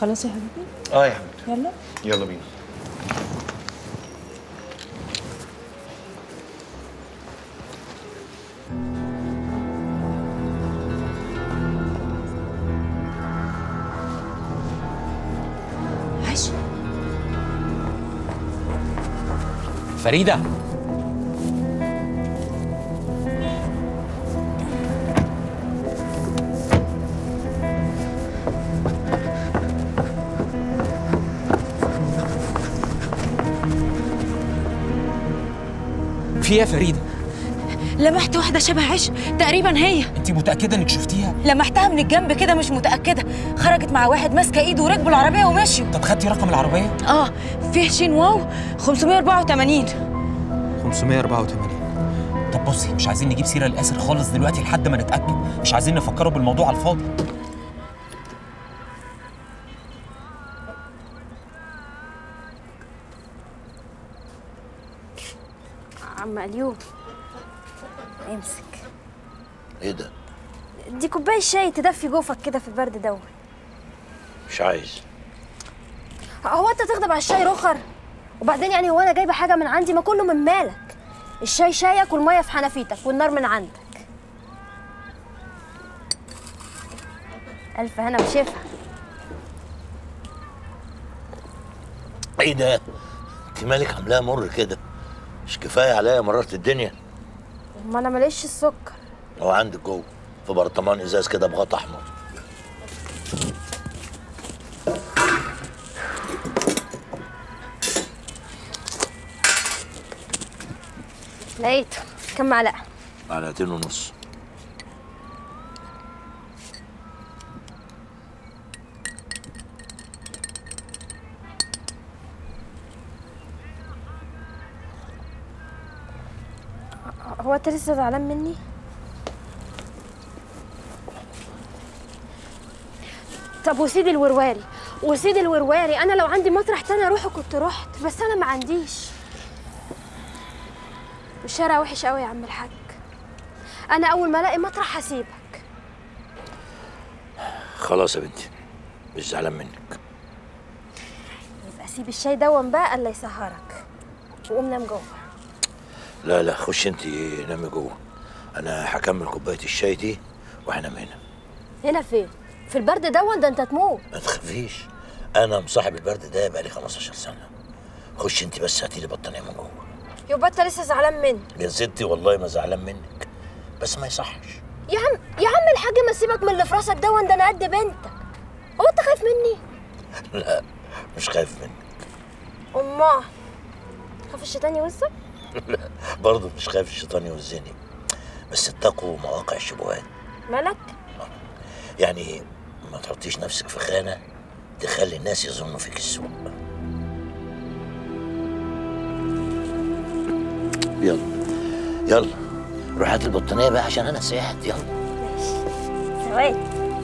خلاص يا حبيبي اه يا حبيبتي يلا يلا بينا عاش فريده في ايه يا فريده لمحت واحدة شبه عش تقريبا هي انت متاكده انك شفتيها لمحتها من الجنب كده مش متأكدة خرجت مع واحد ماسكة ايده وركبوا العربية ومشيوا طب خدتي رقم العربيه اه فيه شين واو 584 584 طب بصي مش عايزين نجيب سيره للاسر خالص دلوقتي لحد ما نتاكد مش عايزين نفكروا بالموضوع على الفاضي عم اليوم امسك ايه ده دي كوبايه شاي تدفي جوفك كده في البرد دوت مش عايز هو انت تغضب على الشاي رخر وبعدين يعني هو انا جايبه حاجه من عندي ما كله من مالك الشاي شايك والميه في حنفيتك والنار من عندك الف هنا وشفا ايه ده انت مالك عاملاها مر كده مش كفايه عليا مررت الدنيا ما انا ماليش السكر هو عندك جوه في برطمان ازاز كده بغطا احمر لقيته كم معلقه معلقتين ونص هو انت لسه زعلان مني طب وسيد الورواري وسيد الورواري انا لو عندي مطرح تاني اروحه كنت رحت بس انا ما عنديش والشارع وحش قوي يا عم الحاج انا اول ما الاقي مطرح هسيبك خلاص يا بنتي مش زعلان منك يبقى سيب الشاي دون بقى الا يسهرك وقوم نام جوه لا لا خش انت نامي جوه انا هكمل كوبايه الشاي دي وهنام هنا هنا فين في البرد دون ده انت تموت ما تخافيش انا مصاحب البرد ده بقالي 15 سنه خش انت بس هاتي لي بطانيه من جوه يبقى انت لسه زعلان مني يا ستي والله ما زعلان منك بس ما يصحش يا عم يا عم الحاج ما سيبك من اللي في راسك دون ده انا قد بنتك هو انت خايف مني لا مش خايف منك امال خاف الشيطان يوزك لا برضه مش خايف الشيطان يوزني بس اتقوا مواقع الشبهات مالك يعني ما تحطيش نفسك في خانه تخلي الناس يظنوا فيك السوء يلا يلا روح هات البطانيه بقى عشان انا ساعد يلا ثواني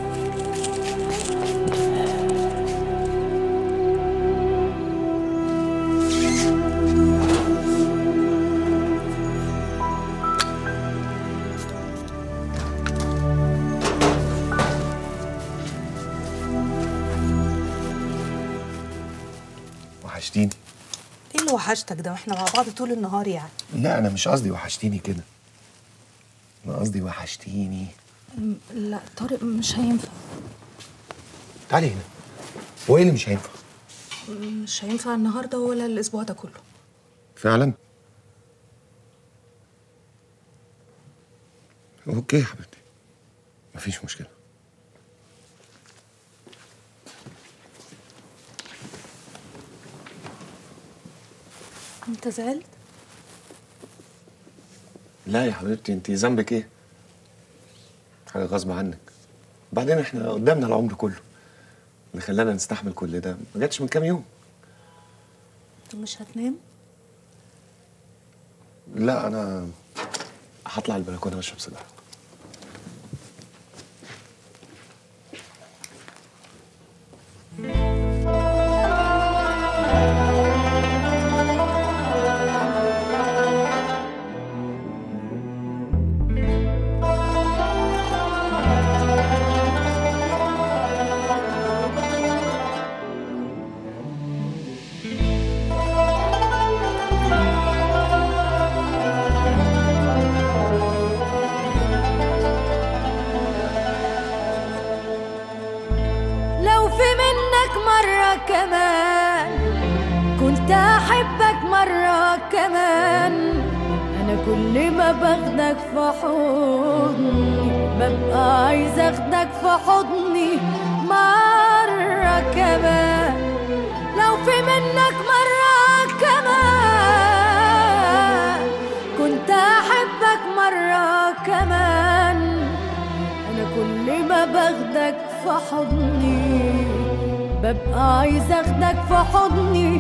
وحشتيني ايه اللي وحشتك ده واحنا مع بعض طول النهار يعني لا انا مش قصدي وحشتيني كده انا قصدي وحشتيني لا طارق مش هينفع تعالي هنا هو ايه اللي مش هينفع مش هينفع النهارده ولا الاسبوع ده كله فعلا اوكي يا حبيبتي مفيش مشكله انت زعلت لا يا حبيبتي انت ذنبك ايه حاجه غصب عنك بعدين احنا قدامنا العمر كله اللي خلانا نستحمل كل ده ما جاتش من كام يوم انت مش هتنام لا انا هطلع البلكونه واشرب سيجاره كل ما باخدك في حضني ببقى عايزة اخدك في حضني مرة كمان لو في منك مرة كمان كنت احبك مرة كمان انا كل ما باخدك في حضني ببقى عايزة اخدك في حضني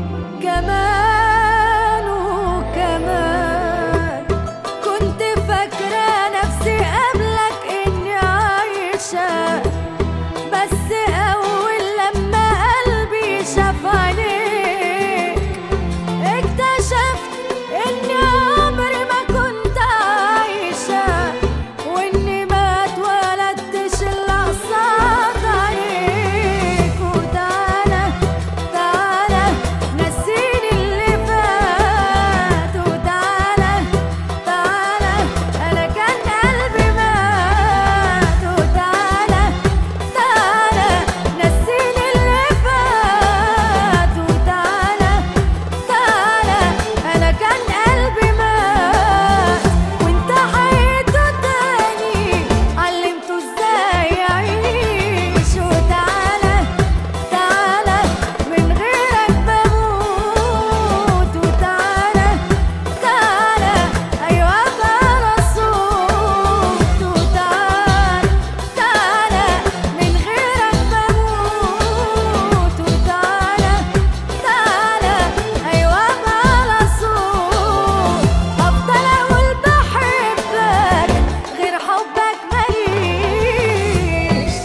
كمان وكمان كنت فاكرة نفسي قبلك اني عايشة بس اول لما قلبي شاف عينيك اكتشفت اني عمري ما كنت عايشة واني ما اتولدتش الا قصاد عينيك وتعالى تعالى نسيني اللي فات وتعالى تعالى انا كان قلبي مات وتعالى تعالى نسيني اللي فات وتعالى تعالى انا كان قلبي مات وانت حياته تاني علمته ازاي يعيش وتعالى تعالى من غيرك بموت وتعالى تعالى ايوه بقى صوت وتعالى تعالى من غيرك بموت وتعالى تعالى ايوه بقى صوت افضل اقول بحبك غير حبك ماليش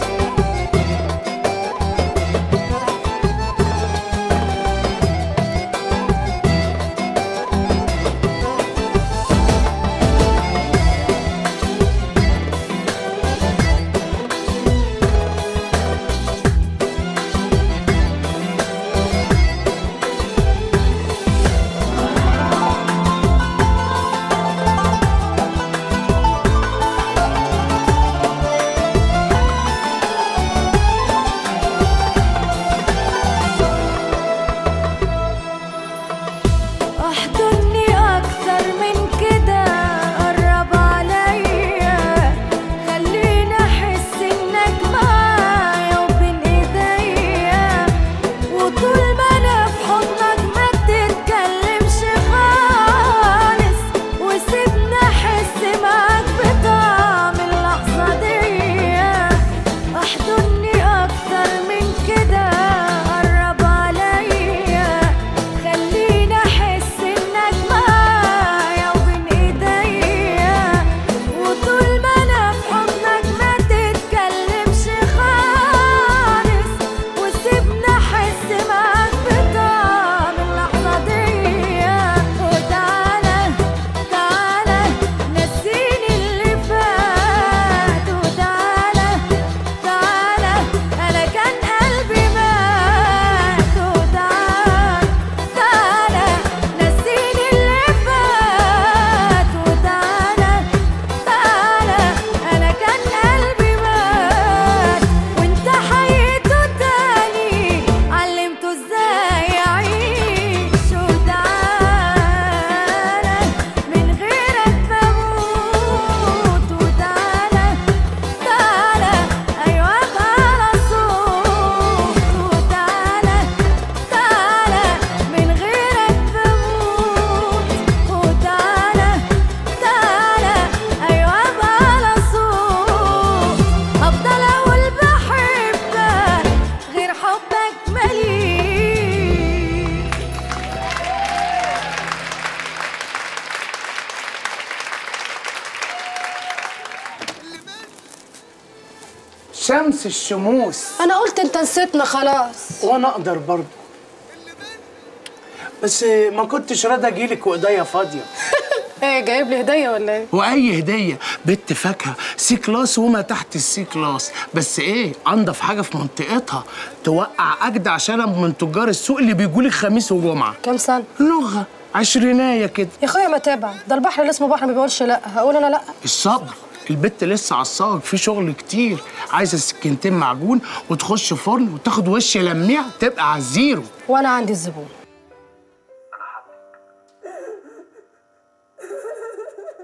احضني اكتر من كده قرب عليا خليني احس انك معايا وبين ايديا وطول ما انا في حضنك ما تتكلمش خالص وسيبني احس معاك بطعم اللحظه دي احضني اكتر من كده قرب عليا خليني احس انك معايا وبين ايديا وطول ما انا في حضنك ما تتكلمش خالص وسيبني احس معاك بطعم اللحظه دي وتعالى تعالى نسيني اللي فات وتعالى تعالى انا كان قلبي مات وتعالى تعالى نسيني اللي فات وتعالى تعالى انا كان قلبي مات وانت حياته تاني علمته ازاي يعيش وتعالى من غيرك بموت وتعالى تعالى ايوه بقى صوت وتعالى تعالى من غيرك بموت وتعالى تعالى ايوه بقى صوت افضل اقول بحبك غير حبك ماليش شمس الشموس انا قلت انت نسيتنا خلاص وانا اقدر برضه بس ما كنتش راضي اجيلك وايديا فاضيه ايه جايب لي هديه ولا ايه واي هديه بنت فاكهه سي كلاس وما تحت السي كلاس بس ايه انضف حاجه في منطقتها توقع اجدع شنب من تجار السوق اللي بيجولك خميس وجمعه كام سنه لغه عشرينايه كده يا اخويا ما تابع ده البحر اللي اسمه بحر ما بيقولش لا هقول انا لا الصبر البت لسه على الصاج في شغل كتير عايزه سكينتين معجون وتخش فرن وتاخد وش لميع تبقى على الزيرو وانا عندي الزبون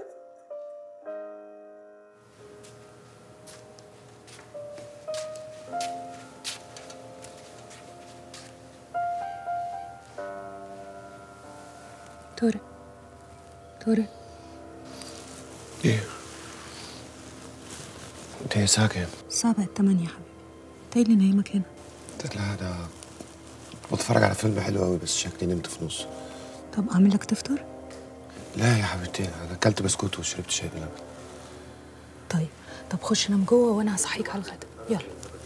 طارق طارق ايه انت هي الساعة كام؟ الساعة بقت 8 يا حبيبي انت ايه اللي نايمك هنا قلت لها ده بتفرج على فيلم حلو قوي بس شكلي نمت في نص طب اعمل لك تفطر لا يا حبيبتي انا اكلت بسكوت وشربت شاي بلبن طيب طب خش نام جوه وانا هصحيك على الغدا يلا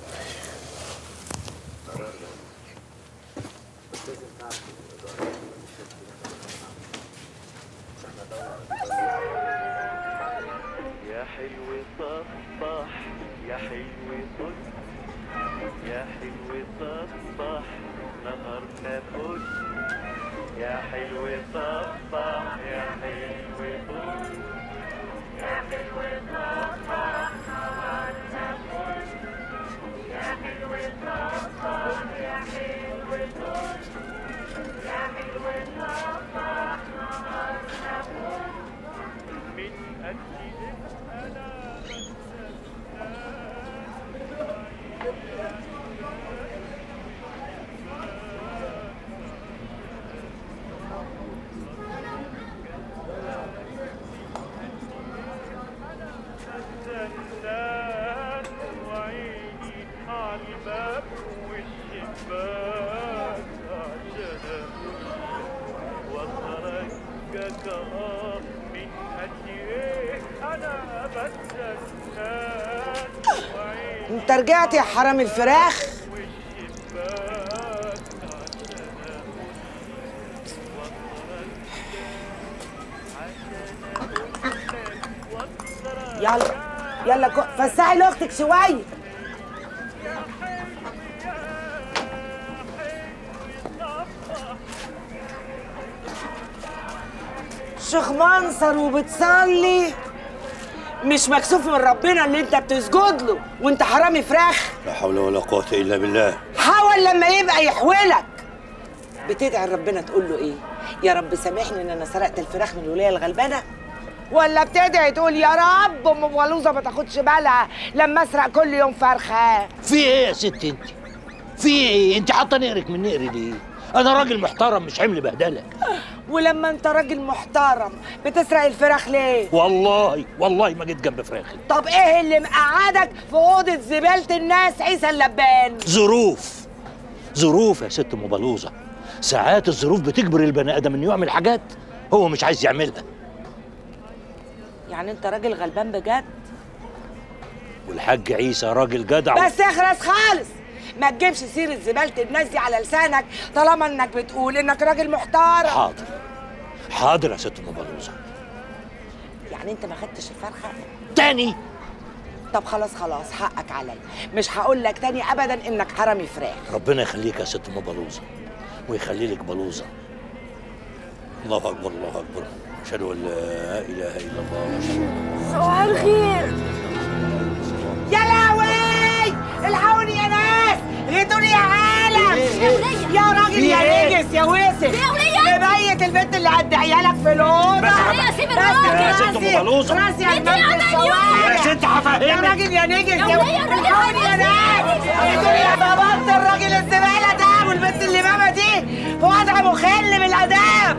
يا حلو صبح يا حلو صبح يا حلو صبح نهارنا فل يا حلو صبح يا حلو صبح يا حلو صبح نهارنا فل يا حلو صبح يا حلو صبح يا حلو صبح نهارنا فل من أجلك أنا بستنان وعيني على الباب والشباك عشان وخرجك آه من أجلك أنا بستنان وعيني انت رجعت يا حرام الفراخ يلا يلا كو... فسحي لاختك شويه شيخ منصر وبتصلي مش مكسوف من ربنا اللي انت بتسجد له وانت حرامي فراخ لا حول ولا قوة إلا بالله حاول لما يبقى يحولك بتدعي ربنا تقول له ايه يا رب سامحني ان انا سرقت الفراخ من الوليه الغلبانه ولا بتدعي تقول يا رب ام بلوزه ما تاخدش بالها لما اسرق كل يوم فرخه في إيه يا ست أنت؟ في إيه؟ أنت حاطة نقرك من نقري ليه؟ أنا راجل محترم مش حمل بهدلة ولما انت راجل محترم بتسرق الفراخ ليه والله والله ما جيت جنب فراخي طب ايه اللي مقعدك في اوضه زباله الناس عيسى اللبان ظروف ظروف يا ست ام بلوزه ساعات الظروف بتجبر البني ادم انه يعمل حاجات هو مش عايز يعملها يعني انت راجل غلبان بجد والحاج عيسى راجل جدع بس اخرس خالص ما تجيبش سيرة زبالة الناس دي على لسانك طالما انك بتقول انك راجل محترم حاضر حاضر يا ست ام بلوزه يعني انت ما خدتش الفرخة تاني طب خلاص خلاص حقك عليا مش هقول لك تاني ابدا انك حرامي فراخ ربنا يخليك يا ست ام بلوزه ويخلي لك بلوزه الله اكبر الله اكبر اشهد ان لا اله الا الله واشهد ان صباح الخير يا لهوي الحقوني يا ناس غيتوني يا عالم يا راجل يا نجس يا وسخ مبيت البنت اللي قد عيالك في الاوضه بس يا سيب الراجل. يا ست أم بلوزة. راسي يا المجد الشوارع يا ست هفهمك. يا راجل يا نجس يا يا ولية الراجل الحقوني يا ناس غيتوني يا بابات الراجل الزباله ده والبنت اللي ماما دي في وضع مخل بالاداب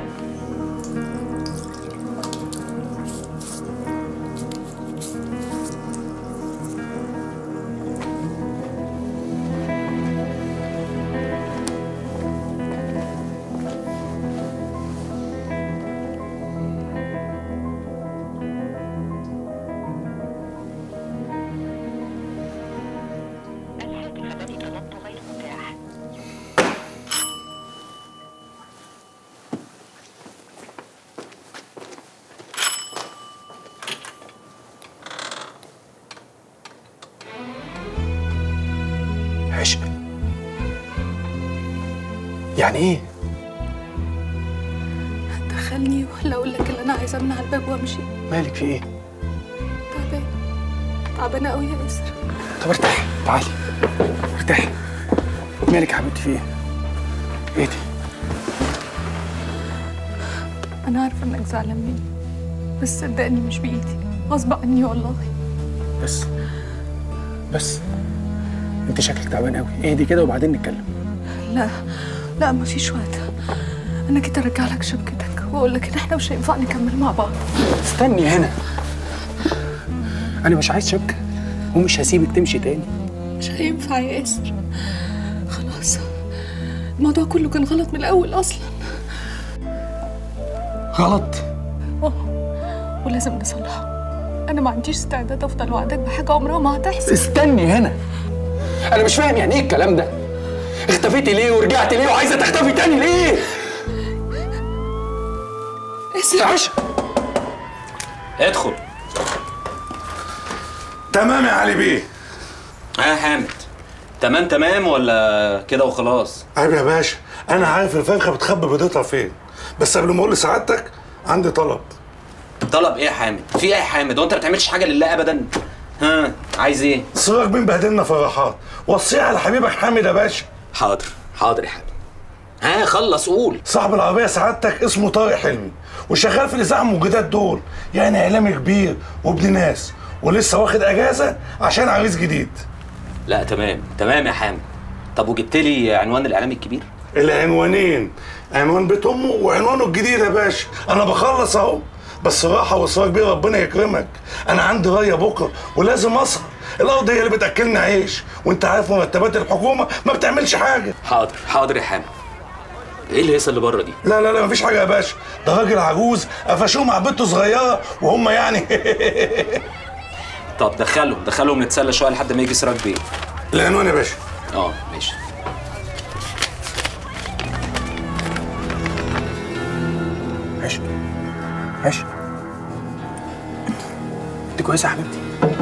عشق يعني ايه؟ دخلني ولا اقول لك اللي انا عايزه امنع الباب وامشي مالك في ايه؟ تعبانه تعبانه قوي يا ياسر طب ارتاحي تعالي ارتاحي مالك يا حبيبتي في ايه؟ ايه دي؟ انا عارفه انك زعلان مني بس صدقني مش بايدي غصب عني والله بس بس انت شكلك تعبان قوي اهدي كده وبعدين نتكلم لا لا مفيش وقت انا جيت ارجع لك شبكتك واقول لك ان احنا مش هينفع نكمل مع بعض استني هنا انا مش عايز شبكه ومش هسيبك تمشي تاني مش هينفع يا ياسر خلاص الموضوع كله كان غلط من الاول اصلا غلط ولازم نصلحه انا ما عنديش استعداد افضل وعدك بحاجه عمرها ما هتحصل استني هنا انا مش فاهم يعني ايه الكلام ده اختفيتي ليه ورجعتي ليه وعايزه تختفي تاني ليه ياسر ادخل تمام يا علي بيه ها يا حامد تمام تمام ولا كده وخلاص عيب يا باشا انا عارف الفرخه بتخبي بيضتها فين بس قبل ما اقول لسعادتك عندي طلب طلب ايه يا حامد في ايه يا حامد وانت ما بتعملش حاجه لله ابدا ها عايز ايه سراج مين بهدلنا فرحات وصيها على حبيبك حامد يا باشا حاضر حاضر يا حامد ها خلص قول صاحب العربيه سعادتك اسمه طارق حلمي وشغال في الاذاعه الموجودات دول يعني اعلامي كبير وابن ناس ولسه واخد اجازه عشان عريس جديد لا تمام تمام يا حامد طب وجبت لي عنوان الاعلامي الكبير العنوانين عنوان بيت امه وعنوانه الجديد يا باشا انا بخلص اهو بس راحه واصرار بيه ربنا يكرمك انا عندي رايه بكره ولازم اسهر الارض هي اللي بتاكلنا عيش وانت عارف مرتبات الحكومه ما بتعملش حاجه حاضر حاضر يا حامد ايه الهيصه اللي بره دي لا لا لا مفيش حاجه يا باشا ده راجل عجوز قفشوه مع بنته صغيره وهم يعني طب دخلهم دخلهم نتسلى شويه لحد ما يجي سراج بيه العنوان يا باشا اه ماشي ماشي ماشي انت كويسه يا حبيبتي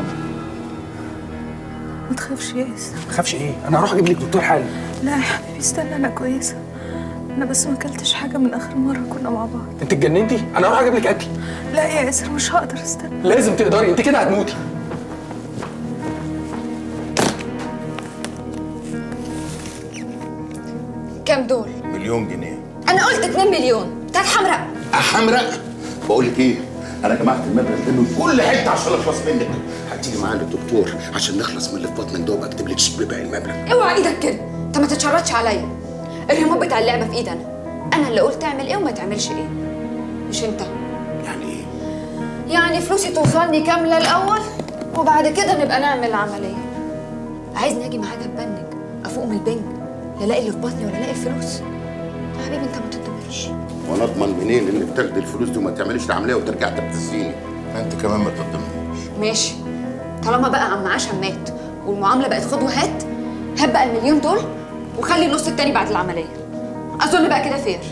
ما تخافش يا ياسر ما تخافش ايه انا هروح اجيب لك دكتور حالا لا يا حبيبي استنى انا كويسه انا بس ما اكلتش حاجه من اخر مره كنا مع بعض انت اتجننتي انا هروح اجيب لك اكل لا يا ياسر مش هقدر استنى لازم تقدري انت كده هتموتي كام دول؟ مليون جنيه أنا قلت 2 مليون بتاعت حمراء حمراء بقول لك ايه انا جمعت المبلغ ده من كل حته عشان اخلص منك هتيجي معايا للدكتور عشان نخلص من اللي في بطنك ده وبكتب لك شيك بباقي المبلغ اوعى ايدك كده انت ما تتشرطش عليا الريموت بتاع اللعبه في ايدي انا انا اللي قلت اعمل ايه وما تعملش ايه مش انت يعني ايه يعني فلوسي توصلني كامله الاول وبعد كده نبقى نعمل العمليه عايزني اجي معاك اتبنج افوق من البنج لا الاقي اللي في بطني ولا الاقي الفلوس يا حبيبي انت ما تضمنش وانا اضمن منين انك تاخدي الفلوس دي وما تعمليش العمليه وترجع تبتزيني انت كمان ما تضمنيش ماشي طالما بقى عم عشان مات والمعامله بقت خد وهات هات بقى المليون دول وخلي النص التاني بعد العمليه اظن بقى كده فير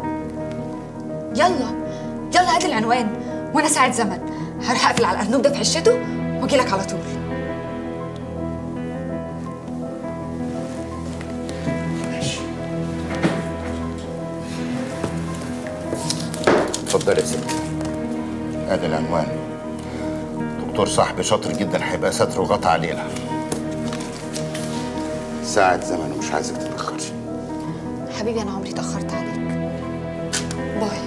يلا يلا هات العنوان وانا ساعه زمن هروح اقفل على الارنوب ده في عشته واجي لك على طول اتفضل يا ستي ادي العنوان دكتور صاحبي شاطر جدا هيبقى ستر وغطى علينا ساعة زمن ومش عايزك تتأخري حبيبي انا عمري اتاخرت عليك باي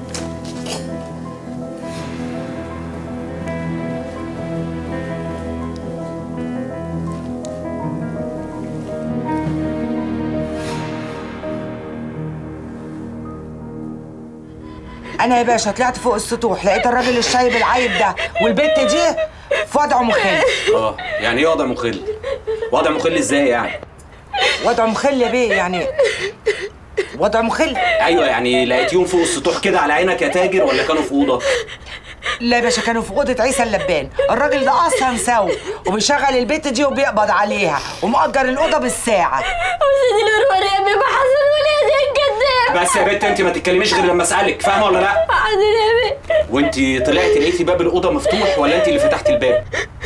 انا يا باشا طلعت فوق السطوح لقيت الراجل الشايب العايب ده والبت دي في وضع مخل اه يعني ايه وضع مخل وضع مخل ازاي يعني وضع مخل يا بيه يعني وضع مخل ايوه يعني لقيتيهم فوق السطوح كده على عينك يا تاجر ولا كانوا في اوضه لا يا باشا كانوا في اوضه عيسى اللبان الراجل ده اصلا سوي وبيشغل البت دي وبيقبض عليها ومأجر الاوضه بالساعه وسيدي الورور يا بيه حسن ولادي الكذاب بس يا بنت انت ما تتكلميش غير لما اسالك فاهمه ولا لا حاضر يا بيه وانت طلعتي لقيتي باب الاوضه مفتوح ولا انت اللي فتحتي الباب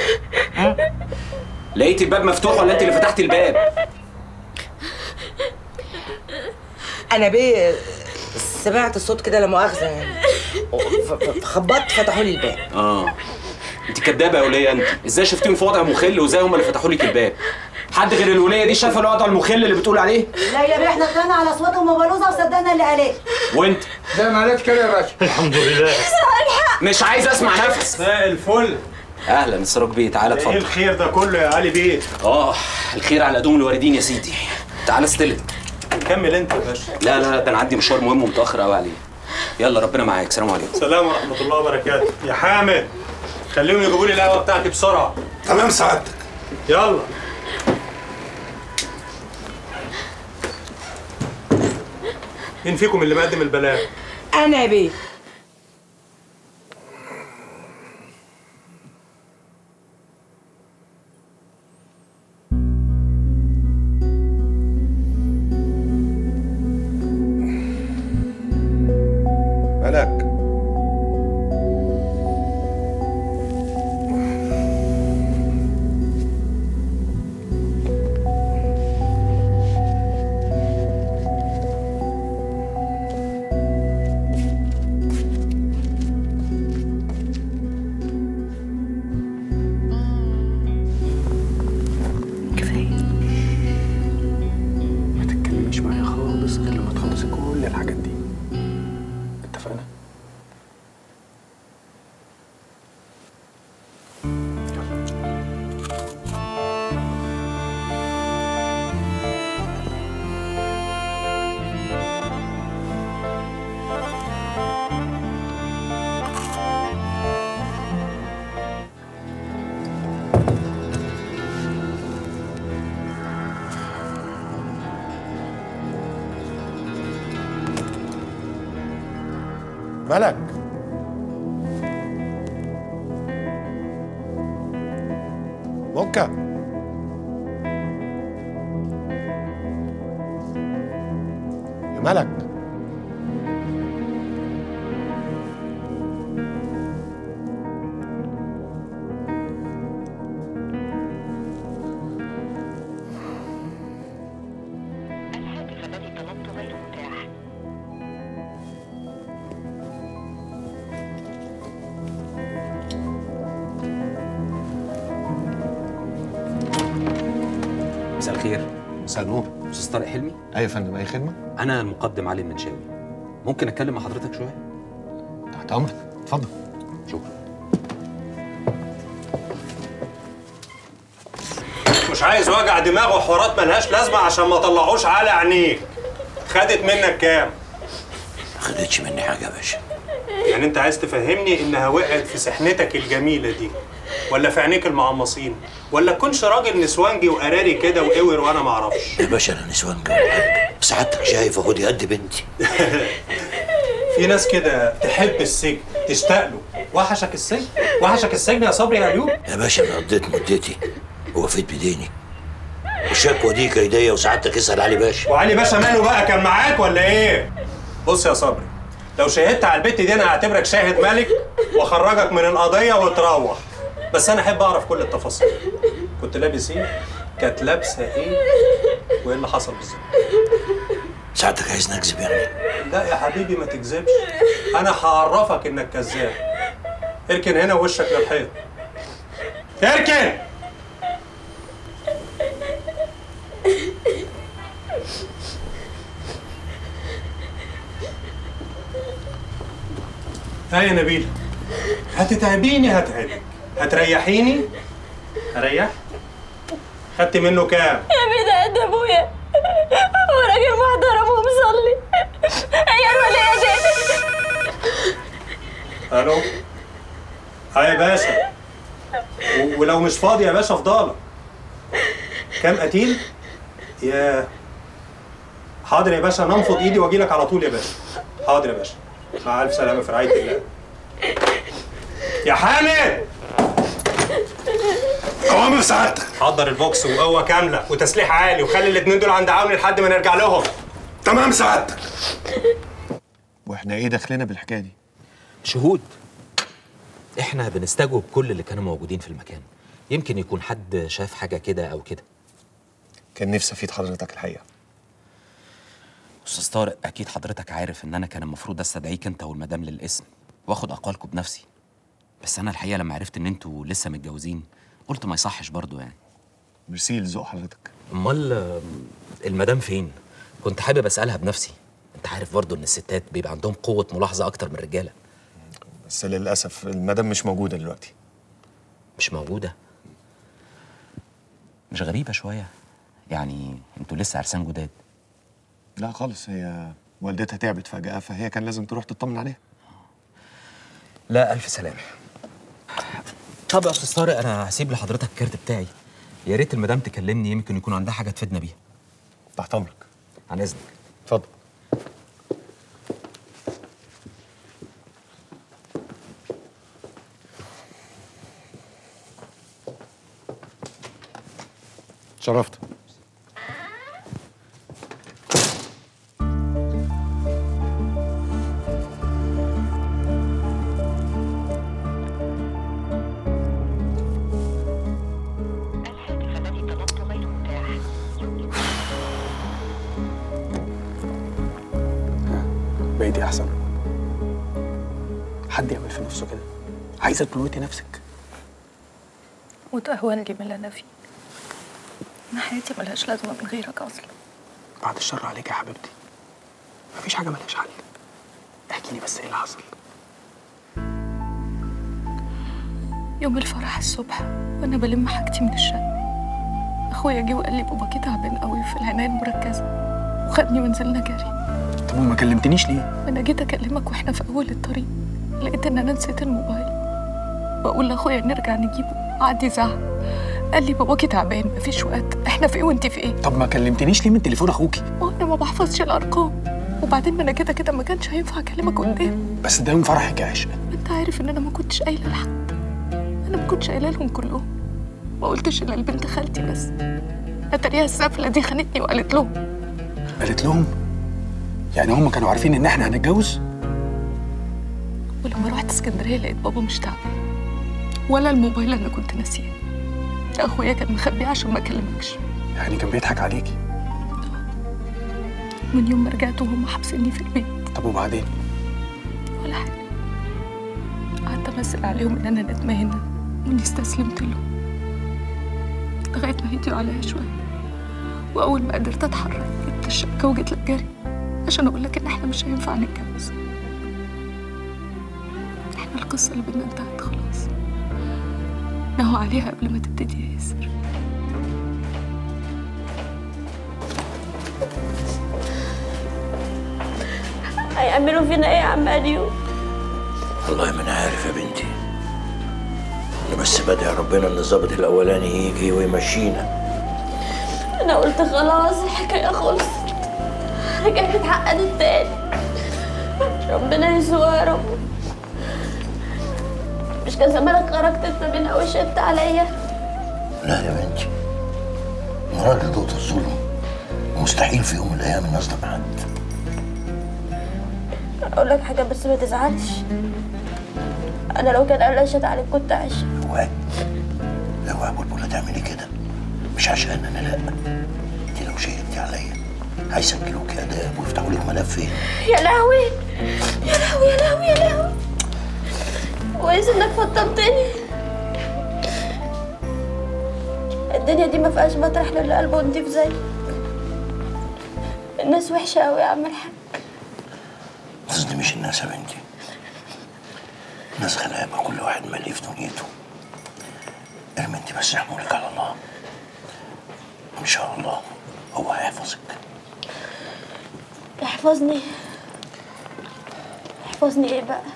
لقيتي الباب مفتوح ولا انت اللي فتحتي الباب انا بيه سمعت الصوت كده لا مؤاخذه يعني ف- ف- خبطت فتحوا لي الباب اه انت كدابه يا وليه انت ازاي شفتيهم في وضع مخل وازاي هم اللي فتحوا لك الباب حد غير الوليه دي شاف الوضع المخل اللي بتقول عليه لا يا بيه احنا طلعنا على اصواتهم وبلوزه وصدقنا اللي عليه وانت زي ما عليك كده يا باشا الحمد لله مش عايز اسمع نفس مساء الفل اهلا سراج بيه تعالى ايه اتفضل الخير ده كله يا علي بيه اه الخير على قدوم الواردين يا سيدي تعالى استلم كمل انت يا باشا لا لا لا ده انا عندي مشوار مهم ومتاخر قوي عليه يلا ربنا معاك سلام عليكم سلام ورحمه الله وبركاته يا حامد خليهم يجيبوا لي القهوه بتاعتي بسرعه تمام سعادتك يلا مين فيكم اللي مقدم البلاغ انا يا بيه مالك كفايه ما تتكلميش معايا خالص غير لما تخلصي كل الحاجات دي اتفقنا مالك موكا يا ملك مساء الخير مساء النور استاذ طارق حلمي ايوه يا فندم اي خدمه انا المقدم علي المنشاوي ممكن اتكلم مع حضرتك شويه تحت امرك اتفضل شكرا مش عايز وجع دماغ وحوارات ملهاش لازمه عشان ما طلعوش على عينيك خدت منك كام ما خدتش مني حاجه يا باشا يعني انت عايز تفهمني انها وقعت في سحنتك الجميله دي ولا في عينيك المعمصين ولا تكونش راجل نسوانجي وقراري كده وقور وانا ما اعرفش يا باشا انا نسوان ولا حاجه سعادتك شايف اهو دي قد بنتي في ناس كده تحب السجن تشتاق له وحشك السجن وحشك السجن يا صبري يا ايوب يا باشا انا قضيت مدتي ووفيت بديني الشكوى دي كايديه وسعادتك اسال علي باشا وعلي باشا ماله بقى كان معاك ولا ايه بص يا صبري لو شهدت على البت دي انا هعتبرك شاهد ملك واخرجك من القضيه وتروح بس انا احب اعرف كل التفاصيل كنت لابس ايه كانت لابسه ايه وايه اللي حصل بالظبط سعادتك عايز نكذب يعني لا يا حبيبي ما تكذبش انا هعرفك انك كذاب اركن هنا وشك للحيط اركن ها يا نبيل هتتعبيني هتعبك هتريحيني هريح خدت منه كام يا بيه ده قد ابويا هو راجل محترم ومصلي هي الولية دي الو ها يا باشا و- ولو مش فاضي يا باشا فضالك كام قتيل يا حاضر يا باشا انا انفض ايدي واجي لك على طول يا باشا حاضر يا باشا مع الف سلامه في رعايه الله يا حامد اوامر سعادتك حضر البوكس وقوه كامله وتسليح عالي وخلي الاثنين دول عند عوني لحد ما نرجع لهم تمام سعادتك واحنا ايه دخلنا بالحكايه دي شهود احنا بنستجوب كل اللي كانوا موجودين في المكان يمكن يكون حد شاف حاجه كده او كده كان نفسي افيد حضرتك الحقيقه استاذ طارق اكيد حضرتك عارف ان انا كان المفروض استدعيك انت والمدام للاسم واخد اقوالكم بنفسي بس انا الحقيقه لما عرفت ان انتوا لسه متجوزين قلت ما يصحش برضو يعني ميرسي لذوق حضرتك امال آم، المدام فين كنت حابب اسالها بنفسي انت عارف برضو ان الستات بيبقى عندهم قوه ملاحظه اكتر من الرجاله بس للاسف المدام مش موجوده دلوقتي مش موجوده مش غريبه شويه يعني انتوا لسه عرسان جداد لا خالص هي والدتها تعبت فجأة فهي كان لازم تروح تطمن عليها لا الف سلامه طب يا استاذ طارق انا هسيب لحضرتك الكارت بتاعي يا ريت المدام تكلمني يمكن يكون عندها حاجه تفيدنا بيها تحت امرك عن اذنك اتفضل شرفت بقيتي احسن حد يعمل في نفسه كده عايزه تموتي نفسك وتهون لي من اللي انا فيه انا حياتي ملهاش لازمه من غيرك اصلا بعد الشر عليك يا حبيبتي مفيش حاجه ملهاش حل احكي لي بس ايه اللي حصل يوم الفرح الصبح وانا بلم حاجتي من الشقه اخويا جه وقال لي باباكي تعبان قوي في العنايه المركزه وخدني ونزلنا جري طب وما كلمتنيش ليه انا جيت اكلمك واحنا في اول الطريق لقيت ان انا نسيت الموبايل بقول لاخويا نرجع نجيبه قعد يزعق قال لي باباكي تعبان مفيش وقت احنا في ايه وانت في ايه طب ما كلمتنيش ليه من تليفون اخوكي ما انا ما بحفظش الارقام وبعدين ما انا كده كده ما كانش هينفع اكلمك قدام بس ده يوم فرحك يا عشق انت عارف ان انا ما كنتش قايله لحد انا ما كنتش قايله لهم كلهم ما قلتش الا لبنت خالتي بس اتاريها السافله دي خانتني وقالت لهم قالت لهم يعني هم كانوا عارفين ان احنا هنتجوز ولما رحت اسكندريه لقيت بابا مش تعبان ولا الموبايل اللي انا كنت ناسيه اخويا كان مخبيه عشان ما اكلمكش يعني كان بيضحك عليكي من يوم ما رجعت وهم حابسيني في البيت طب وبعدين ولا حاجه قعدت امثل عليهم ان انا ندمانه واني استسلمت لهم لغايه ما هديوا عليا شويه واول ما قدرت اتحرك جبت الشبكه وجيت لك جري عشان اقول لك ان احنا مش هينفع نتجوز احنا القصه اللي بينا انتهت خلاص نهوا عليها قبل ما تبتدي يا ياسر هيعملوا فينا ايه يا عم اليوم والله ما انا عارف يا بنتي انا بس بدعي ربنا ان الظابط الاولاني يجي ويمشينا انا قلت خلاص الحكايه خلصت رجعت اتعقدت تاني ربنا يسوع يا رب مش كان زمانك خرجت انت منها وشدت عليا لا يا بنتي انا راجل ضد الظلم ومستحيل في يوم من الايام ان اظلم حد اقول لك حاجه بس ما تزعلش انا لو كان قال شد عليك كنت عايشه اوعي اوعي بلبلة تعملي كده مش عشان انا لا انت لو شهدتي عليا هيسجلوك اداب ويفتحوا لك ملف ايه يا لهوي يا لهوي يا لهوي يا لهوي كويس انك فطمتني الدنيا دي ما فيهاش مطرح للي قلبه نضيف زي الناس وحشه قوي يا عم الحاج قصدي مش الناس يا بنتي ناس غلابة كل واحد ملي في دنيته ارمي انت بس حمولك على الله ان شاء الله هو هيحفظك يحفظني يحفظني ايه بقى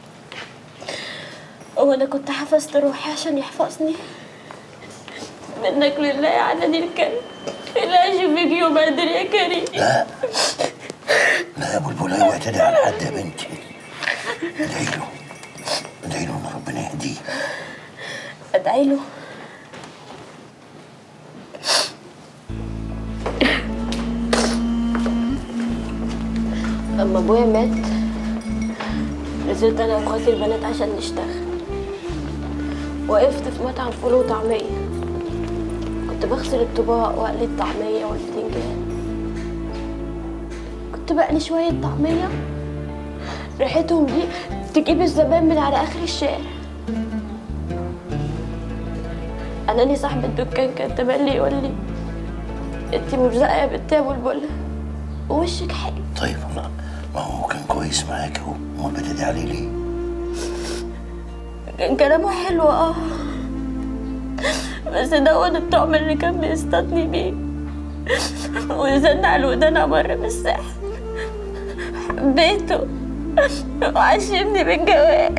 هو انا كنت حفظت روحي عشان يحفظني منك لله يا عناني الكلب لا اشوفك يوم قادر يا كريم لا لا يا بلبل اوعي تدعي على حد يا بنتي ادعي له ادعي له ان ربنا يهديه ادعي له لما ابويا مات نزلت انا واخواتي البنات عشان نشتغل وقفت في مطعم فول وطعميه كنت بغسل الطباق واقلي الطعميه والبتنجان كنت بقلي شويه طعميه ريحتهم دي تجيب الزبائن من على اخر الشارع اناني صاحب الدكان كان تملي يقول لي انتي مرزقه يا بنت يا بلبله ووشك حلو طيب والله ما هو كان كويس معاك اهو امال بتدعي عليه ليه كان كلامه حلو اه بس ده هو الطعم اللي كان بيصطادني بيه ويزن على الودان امر بالسحر بيته وعشمني بالجواز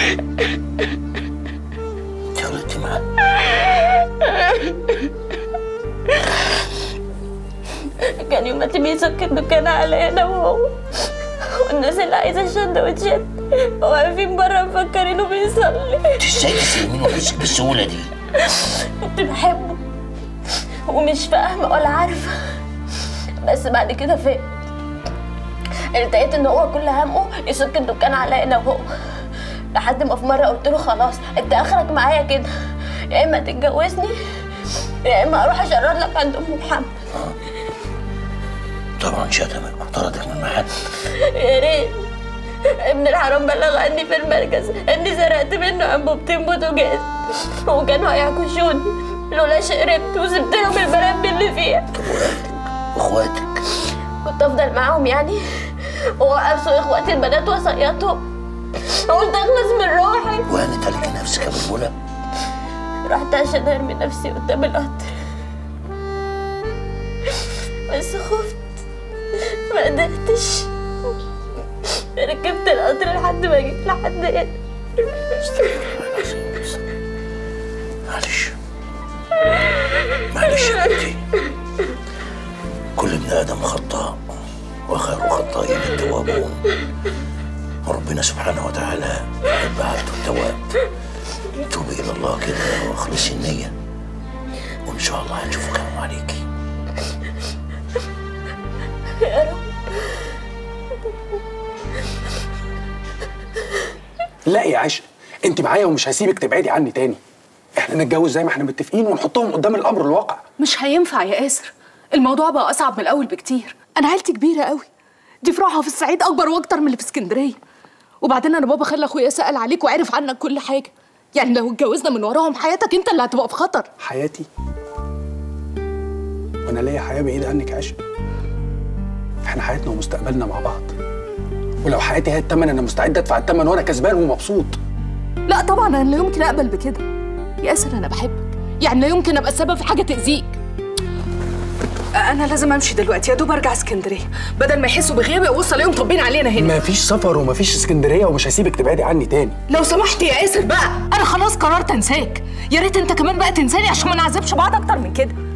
انت غلطتي معاه كان يوم ما بيسك الدكان عليا انا وهو والناس اللي عايزه السندوتشات واقفين بره مفكرينه بيصلي انت ازاي تسلمينه وشك بالسهوله دي كنت بحبه ومش فاهمه ولا عارفه بس بعد كده فهمت ارتقيت ان هو كل همه يسك الدكان عليا انا وهو لحد ما في مره قلت له خلاص انت اخرك معايا كده يا اما تتجوزني يا اما اروح اشرد لك عند ام محمد طبعا شتمك وطردك من المحل يا ريت ابن الحرام بلغ عني في المركز اني سرقت منه انبوبتين بوتاجاز وكانوا هيعكشوني لولا شقربت وسبت لهم البلد اللي فيها واخواتك كنت افضل معاهم يعني واوقف اخواتي البنات واصيطهم قلت اخلص من روحي وهانت عليك نفسك يا بلبله رحت عشان ارمي نفسي قدام القطر بس خفت ما قدرتش ركبت القطر لحد ما جيت لحد هنا معلش معلش يا بنتي كل ابن ادم خطاء وخير خطائين التوابون وربنا سبحانه وتعالى يحب عبده التواب توبي الى الله كده واخلصي النيه وان شاء الله هنشوف كلام عليكي يا رب لا يا عشق انت معايا ومش هسيبك تبعدي عني تاني احنا نتجوز زي ما احنا متفقين ونحطهم قدام الامر الواقع مش هينفع يا ياسر الموضوع بقى اصعب من الاول بكتير انا عيلتي كبيره قوي دي فروعها في الصعيد اكبر واكتر من اللي في اسكندريه وبعدين انا بابا خلى اخويا سال عليك وعرف عنك كل حاجه يعني لو اتجوزنا من وراهم حياتك انت اللي هتبقى في خطر حياتي وانا ليا حياه بعيده عنك يا عشق احنا حياتنا ومستقبلنا مع بعض ولو حياتي هي التمن انا مستعد ادفع التمن وانا كسبان ومبسوط لا طبعا انا لا يمكن اقبل بكده ياسر انا بحبك يعني لا يمكن ابقى السبب في حاجه تاذيك انا لازم امشي دلوقتي يا دوب ارجع اسكندريه بدل ما يحسوا بغيابي اوصل يوم طبين علينا هنا مفيش سفر ومفيش اسكندريه ومش هسيبك تبعدي عني تاني لو سمحت يا ياسر بقى انا خلاص قررت انساك يا ريت انت كمان بقى تنساني عشان ما نعذبش بعض اكتر من كده